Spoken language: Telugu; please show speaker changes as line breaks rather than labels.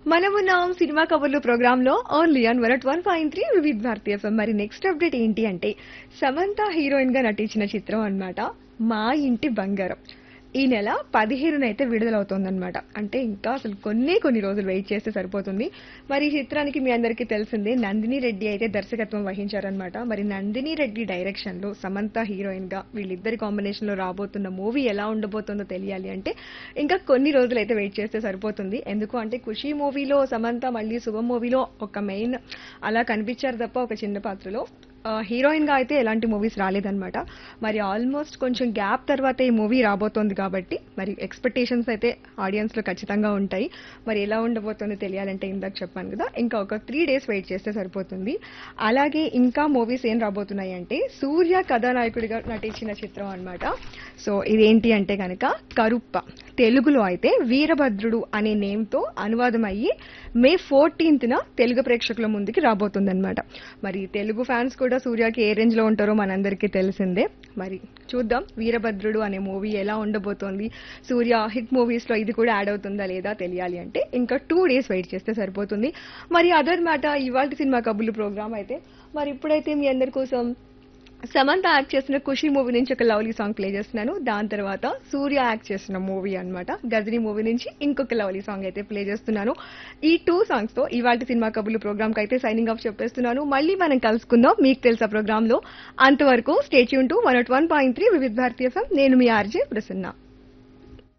మనమున్నాం సినిమా కబుర్లు ప్రోగ్రామ్ లో only on one one point three Vividh Bharati FM మరి నెక్స్ట్ అప్డేట్ ఏంటి అంటే సమంత హీరోయిన్ గా నటించిన చిత్రం అన్నమాట మా ఇంటి బంగారం ఈ నెల పదిహేనునైతే విడుదలవుతోందన్నమాట అంటే ఇంకా అసలు కొన్ని కొన్ని రోజులు వెయిట్ చేస్తే సరిపోతుంది మరి ఈ చిత్రానికి మీ అందరికీ తెలిసిందే నందిని రెడ్డి అయితే దర్శకత్వం వహించారనమాట మరి నందిని రెడ్డి డైరెక్షన్ లో సమంత హీరోయిన్ గా వీళ్ళిద్దరి కాంబినేషన్ లో రాబోతున్న మూవీ ఎలా ఉండబోతుందో తెలియాలి అంటే ఇంకా కొన్ని రోజులు అయితే వెయిట్ చేస్తే సరిపోతుంది ఎందుకు అంటే ఖుషి మూవీలో సమంత మళ్ళీ శుభం మూవీలో ఒక మెయిన్ అలా కనిపించారు తప్ప ఒక చిన్న పాత్రలో హీరోయిన్ గా అయితే ఎలాంటి మూవీస్ రాలేదన్నమాట మరి ఆల్మోస్ట్ కొంచెం గ్యాప్ తర్వాత ఈ మూవీ రాబోతోంది కాబట్టి మరి ఎక్స్పెక్టేషన్స్ అయితే ఆడియన్స్ లో ఖచ్చితంగా ఉంటాయి మరి ఎలా ఉండబోతుందో తెలియాలంటే ఇందాక చెప్పాను కదా ఇంకా ఒక త్రీ డేస్ వెయిట్ చేస్తే సరిపోతుంది అలాగే ఇంకా మూవీస్ ఏం రాబోతున్నాయి అంటే సూర్య కథానాయకుడిగా నటించిన చిత్రం అన్నమాట సో ఇదేంటి అంటే కనుక కరుప్ప తెలుగులో అయితే వీరభద్రుడు అనే నేమ్ తో అనువాదం అయ్యి మే ఫోర్టీన్త్ న తెలుగు ప్రేక్షకుల ముందుకి రాబోతుందన్నమాట మరి తెలుగు ఫ్యాన్స్ కూడా సూర్యకి ఏ రేంజ్ లో ఉంటారో మనందరికీ తెలిసిందే మరి చూద్దాం వీరభద్రుడు అనే మూవీ ఎలా ఉండబోతోంది సూర్య హిట్ మూవీస్ లో ఇది కూడా యాడ్ అవుతుందా లేదా తెలియాలి అంటే ఇంకా టూ డేస్ వెయిట్ చేస్తే సరిపోతుంది మరి అదర్ మాట ఇవాళ సినిమా కబుర్లు ప్రోగ్రామ్ అయితే మరి ఇప్పుడైతే మీ అందరి కోసం సమంత యాక్ట్ చేసిన ఖుషి మూవీ నుంచి ఒక లవ్లీ సాంగ్ ప్లే చేస్తున్నాను దాని తర్వాత సూర్య యాక్ట్ చేసిన మూవీ అన్నమాట గజనీ మూవీ నుంచి ఇంకొక లవ్లీ సాంగ్ అయితే ప్లే చేస్తున్నాను ఈ టూ సాంగ్స్ తో ఇవాళ సినిమా కబుర్లు ప్రోగ్రామ్ కి అయితే సైనింగ్ ఆఫ్ చెప్పేస్తున్నాను మళ్ళీ మనం కలుసుకుందాం మీకు తెలుసా ప్రోగ్రామ్ లో అంతవరకు stay tuned to one one point three Vividh Bharati నేను మీ ఆర్జే ప్రసన్న